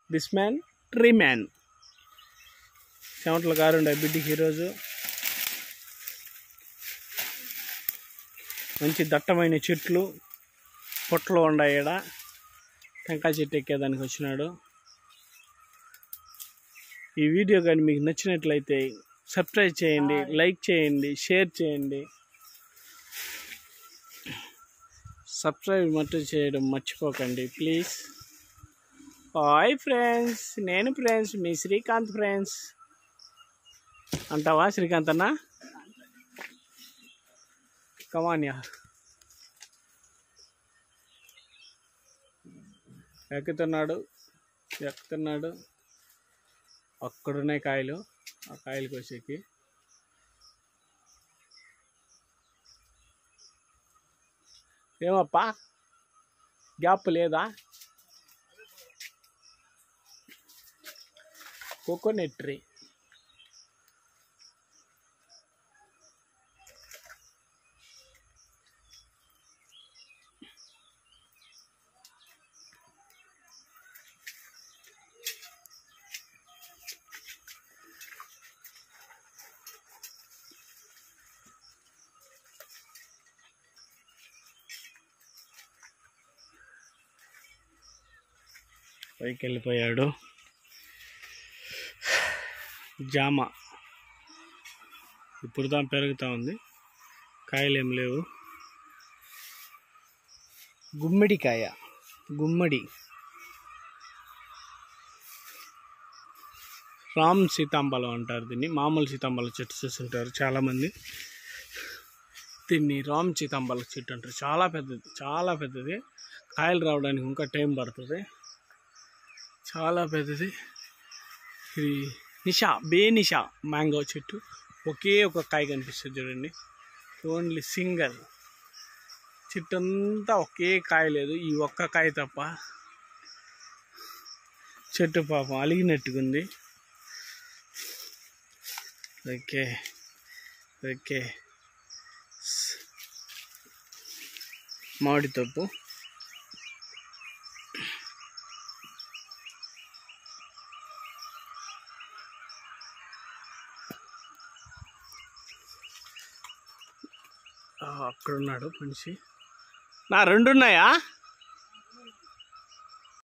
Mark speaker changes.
Speaker 1: this man tree man చెమటలు కారుండే బిడ్డకి ఈరోజు మంచి దట్టమైన చెట్లు పొట్లు ఉన్నాయి ఈడ టెంకాయ చెట్టు ఎక్కేదానికి వచ్చినాడు ఈ వీడియో కానీ మీకు నచ్చినట్లయితే సబ్స్క్రైబ్ చేయండి లైక్ చేయండి షేర్ చేయండి సబ్స్క్రైబ్ మట్టు చేయడం మర్చిపోకండి ప్లీజ్ హాయ్ ఫ్రెండ్స్ నేను ఫ్రెండ్స్ మీ శ్రీకాంత్ ఫ్రెండ్స్ అంటావా శ్రీకాంత్ అన్న కమాన్ యా ఎక్కుతున్నాడు ఎక్కుతున్నాడు అక్కడున్నాయి కాయలు ఆ కాయలు కోసేకి ఏమప్పా గ్యాప్ లేదా కోకోనట్ ట్రీ పైకి వెళ్ళిపోయాడు జామ ఇప్పుడు దాని పెరుగుతూ ఉంది కాయలు ఏం లేవు గుమ్మడికాయ గుమ్మడి రామ్ సీతాంబలం అంటారు దీన్ని మామూలు సీతాంబలం చెట్టు చూస్తుంటారు చాలామంది దీన్ని రామ్ సీతాంబల చెట్టు అంటారు చాలా పెద్దది చాలా పెద్దది కాయలు రావడానికి ఇంకా టైం పడుతుంది చాలా పెద్దది ఇది నిషా బే నిషా మ్యాంగో చెట్టు ఒకే ఒక కాయ కనిపిస్తుంది చూడండి ఓన్లీ సింగల్ చెట్టు అంతా ఒకే కాయ లేదు ఈ ఒక్క కాయ తప్ప చెట్టు పాపం అలిగినట్టుకుంది ఓకే ఓకే మామిడి తప్పు ఆ, అక్కడ ఉన్నాడు మనిషి నా రెండు ఉన్నాయా